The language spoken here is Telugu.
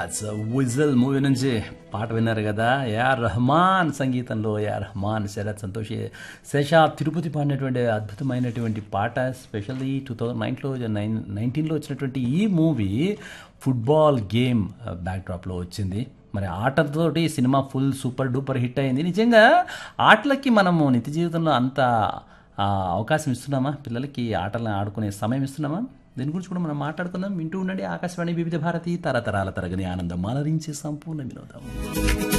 ఎస్ విజిల్ మూవీ నుంచి పాట విన్నారు కదా ఏఆర్ రెహమాన్ సంగీతంలో ఏఆర్ రెహమాన్ శరత్ సంతోష్ శేషా తిరుపతి పాడినటువంటి అద్భుతమైనటువంటి పాట స్పెషల్లీ టూ థౌజండ్ నైన్లో నైన్ నైన్టీన్లో వచ్చినటువంటి ఈ మూవీ ఫుట్బాల్ గేమ్ బ్యాక్డ్రాప్లో వచ్చింది మరి ఆటతోటి cinema full super duper hit అయింది నిజంగా ఆటలకి మనము నిత్య జీవితంలో అంత ఆ, అవకాశం ఇస్తున్నామా పిల్లలకి ఆటలను ఆడుకునే సమయం ఇస్తున్నామా దీని గురించి కూడా మనం మాట్లాడుకుందాం వింటూ ఉండండి ఆకాశవాణి వివిధ భారతి తరతరాల తరగని ఆనందం అలరించి సంపూర్ణ వినోదం